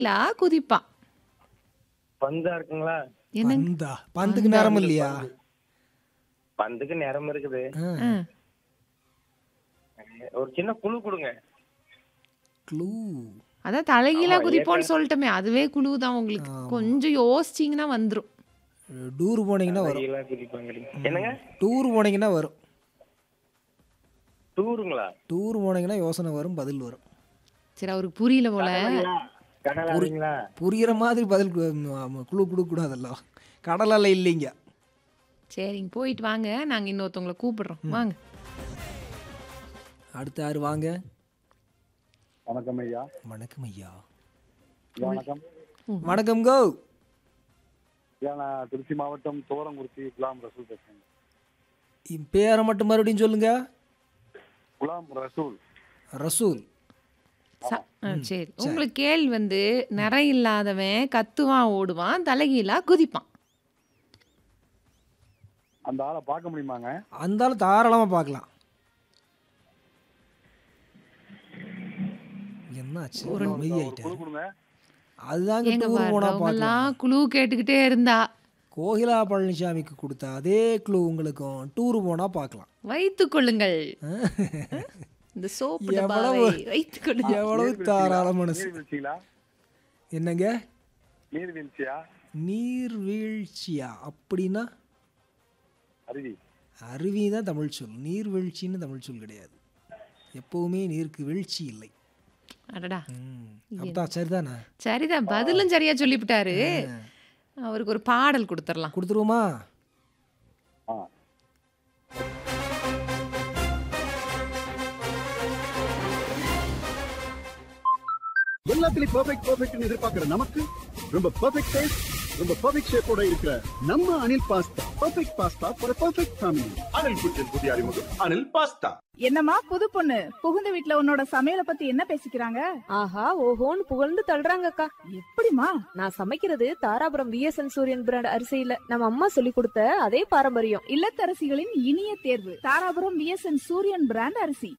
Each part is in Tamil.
லா குதிப்பான் பந்தா இருக்குங்களா என்ன பந்தா பந்துக்கு நேரம் இல்லையா பந்துக்கு நேரம் இருக்குது ஆ. ஆ. ஒரு சின்ன குழு கொடுங்க க்ளூ அதான் தலைகீழா குதிப்போன்னு சொல்லிட்டோமே அதுவே குழு தான் உங்களுக்கு கொஞ்சம் யோசிச்சீங்கன்னா வந்துரும் டூர் போனீங்கன்னா வரும் கையெல்லாம் குதிப்பாங்க என்னங்க டூர் போனீங்கன்னா வரும் டூருங்களா டூர் போனீங்கன்னா யோசனை வரும் பதில் வரும் சரி அவருக்கு புரியல போல கடல் ஆடுறீங்களா புரியிற மாதிரி பதில் கு- ஆமா, குழு கொடுக்கூடாதல்ல கடல் அலை இல்லைங்க சரிங்க போயிட்டு வாங்க நாங்க இன்னொருத்தவங்களை கூப்பிடுறோம் வாங்க அடுத்த யாரு வாங்க வணக்கம் ஐயா வணக்கம் ஐயா வணக்கம் வணக்கம் கோ ஐயா நான் திருச்சி மாவட்டம் துவரங்குறிச்சி குலாம் ரசூல் பேசுறேன் இம் பேரை மட்டும் மறுபடியும் சொல்லுங்க குலாம் ரசூல் ரசூல் ச- ஆ, சரி உங்களுக்கு கேள்வி வந்து நிறை இல்லாதவன் கத்துவான் ஓடுவான் தலைகீழா குதிப்பான் அந்த ஆளை பார்க்க முடியுமாங்க அந்த ஆள் தாராளமா பார்க்கலாம் என்னாச்சு ஒரு மெய் குழு ஆயிட்டாரு கொடுங்க அதுதாங்க எங்க டூர் போனா பார்க்கலாம் எல்லாம் குழு கேட்டுக்கிட்டே இருந்தா கோகிலா பழனிசாமிக்கு கொடுத்த அதே க்ளூ உங்களுக்கும் டூர் போனா பார்க்கலாம் வைத்துக் கொள்ளுங்கள் இந்த சோப்பு டப்பாவை எவ்வளவு- வைத்துக் கொள்ளுங்கள் எவ்வளவு தாராள மனசு நீர்வீழ்ச்சிங்களா என்னங்க நீர்வீழ்ச்சியா நீர்வீழ்ச்சியா அப்படின்னா அருவி அருவி தான் தமிழ் சொல் நீர்வீழ்ச்சின்னு தமிழ் சொல் கிடையாது எப்பவுமே நீருக்கு வீழ்ச்சி இல்லை அடடா ம். அப்படிதான் சரிதானே சரிதான் பதிலும் சரியா சொல்லிவிட்டாரு அவருக்கு ஒரு பாடல் கொடுத்துடலாம் கொடுத்துருவோமா ஆ எல்லாத்துலயும் பெர்ஃபெக்ட் பெர்ஃபெக்ட்னு எதிர்பார்க்கிற நமக்கு ரொம்ப பெர்ஃபெக்ட் டேஸ்ட் ரொம்ப பெர்ஃபெக்ட் ஷேப்போட இருக்கிற நம்ம Anil pasta perfect pasta for perfect family Anil kitchen புதிய அறிமுகம் அனில் பாஸ்தா என்னம்மா புது பொண்ணு புகுந்த வீட்ல உன்னோட சமையல பத்தி என்ன பேசிக்கிறாங்க ஆஹா ஓஹோன்னு புகழ்ந்து தள்ளுறாங்கக்கா எப்படிமா நான் சமைக்கிறது தாராபுரம் விஎஸ்என் சூரியன் பிராண்ட் அரிசியில நம்ம அம்மா சொல்லி கொடுத்த அதே பாரம்பரியம் இல்லத்தரசிகளின் இனிய தேர்வு தாராபுரம் விஎஸ்என் சூரியன் பிராண்ட் அரிசி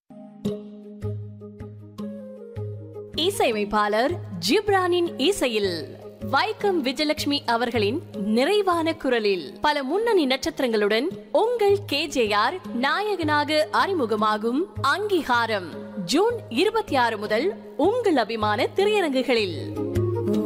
இசையமைப்பாளர் ஜிப்ரானின் இசையில் வைக்கம் விஜயலட்சுமி அவர்களின் நிறைவான குரலில் பல முன்னணி நட்சத்திரங்களுடன் உங்கள் கேஜேஆர் நாயகனாக அறிமுகமாகும் அங்கீகாரம் ஜூன் இருபத்தி ஆறு முதல் உங்கள் அபிமான திரையரங்குகளில்